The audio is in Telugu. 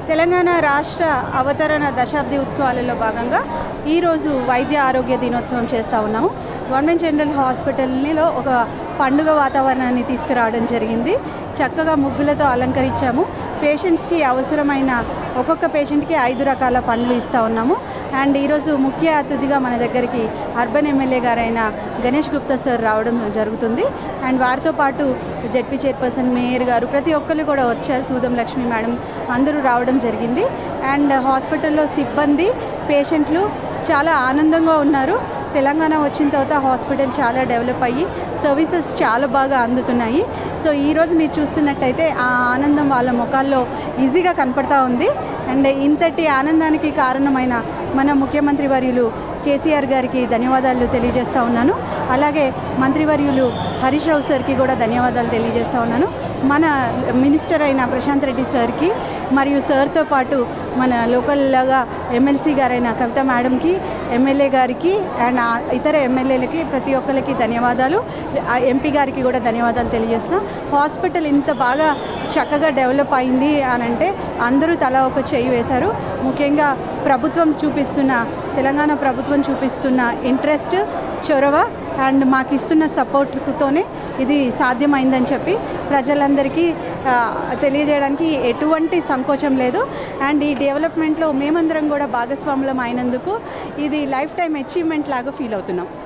తెలంగాణ రాష్ట్ర అవతరణ దశాబ్ది ఉత్సవాలలో భాగంగా ఈరోజు వైద్య ఆరోగ్య దినోత్సవం చేస్తూ ఉన్నాము గవర్నమెంట్ జనరల్ హాస్పిటల్లో ఒక పండుగ వాతావరణాన్ని తీసుకురావడం జరిగింది చక్కగా ముగ్గులతో అలంకరించాము పేషెంట్స్కి అవసరమైన ఒక్కొక్క పేషెంట్కి ఐదు రకాల పండ్లు ఇస్తూ ఉన్నాము అండ్ ఈరోజు ముఖ్య అతిథిగా మన దగ్గరికి అర్బన్ ఎమ్మెల్యే గారైన గణేష్ గుప్తా సార్ రావడం జరుగుతుంది అండ్ వారితో పాటు జడ్పీ చైర్పర్సన్ మేయర్ గారు ప్రతి ఒక్కరు కూడా వచ్చారు సూదం లక్ష్మి మేడం అందరూ రావడం జరిగింది అండ్ హాస్పిటల్లో సిబ్బంది పేషెంట్లు చాలా ఆనందంగా ఉన్నారు తెలంగాణ వచ్చిన తర్వాత హాస్పిటల్ చాలా డెవలప్ అయ్యి సర్వీసెస్ చాలా బాగా అందుతున్నాయి సో ఈరోజు మీరు చూస్తున్నట్టయితే ఆ ఆనందం వాళ్ళ ముఖాల్లో ఈజీగా కనపడతా ఉంది అండ్ ఇంతటి ఆనందానికి కారణమైన మన ముఖ్యమంత్రి వర్యులు కేసీఆర్ గారికి ధన్యవాదాలు తెలియజేస్తూ ఉన్నాను అలాగే మంత్రివర్యులు హరీష్ రావు సార్కి కూడా ధన్యవాదాలు తెలియజేస్తూ ఉన్నాను మన మినిస్టర్ అయిన ప్రశాంత్ రెడ్డి సార్కి మరియు సార్తో పాటు మన లోకల్గా ఎమ్మెల్సీ గారైన కవిత మేడంకి ఎమ్మెల్యే గారికి అండ్ ఆ ఇతర ఎమ్మెల్యేలకి ప్రతి ఒక్కరికి ధన్యవాదాలు ఆ ఎంపీ గారికి కూడా ధన్యవాదాలు తెలియజేస్తున్నాం హాస్పిటల్ ఇంత బాగా చక్కగా డెవలప్ అయింది అని అంటే అందరూ తలా ఒక చేయి వేశారు ముఖ్యంగా ప్రభుత్వం చూపిస్తున్న తెలంగాణ ప్రభుత్వం చూపిస్తున్న ఇంట్రెస్ట్ చొరవ అండ్ మాకు ఇస్తున్న సపోర్ట్తోనే ఇది సాధ్యమైందని చెప్పి ప్రజలందరికీ ఆ, తెలియజేయడానికి ఎటువంటి సంకోచం లేదు అండ్ ఈ డెవలప్మెంట్లో మేమందరం కూడా భాగస్వాములం అయినందుకు ఇది లైఫ్ టైం అచీవ్మెంట్ లాగా ఫీల్ అవుతున్నాం